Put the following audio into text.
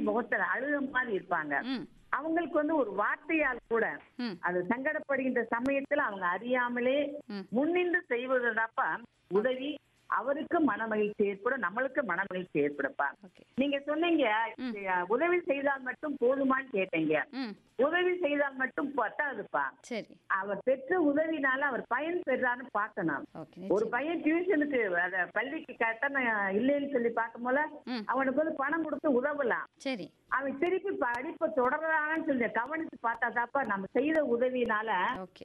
முகத்துல அழுக மாதிரி இருப்பாங்க ம் அவங்களுக்கு வந்து ஒரு வார்த்தையால் கூட ம் அது சங்கடப்படுகின்ற சமயத்துல அவங்க அறியாமலே ம். முன்னின்று செய்வதுதாப்பா உதவி அவருக்கு மன மகிழ்ச்சி ஏற்படும் நம்மளுக்கு மன மகிழ்ச்சி ஏற்படுப்பா ஓகே நீங்க சொன்னீங்க ம். அஹ், உதவி செய்தால் மட்டும் போதுமான்னு கேட்டீங்க ம் உதவி செய்தால் மட்டும் பத்தாதுப்பா சரி அவர் பெற்ற உதவினால அவர் பயன் பெறான்னு பார்க்கணும் ஓகே ஒரு நிச்சயம் பையன் டியூஷனுக்கு அத பள்ளிக்கு கட்டணம் இல்லைன்னு சொல்லி பார்க்கும் போல ம் அவனுக்கு வந்து பணம் கொடுத்து உதவலாம் சரி அவன் திருப்பி படிப்பை தொடர்றான்னு சொல்லி கவனிச்சு பார்த்தாதாப்பா நம்ம செய்த உதவினால ஓகே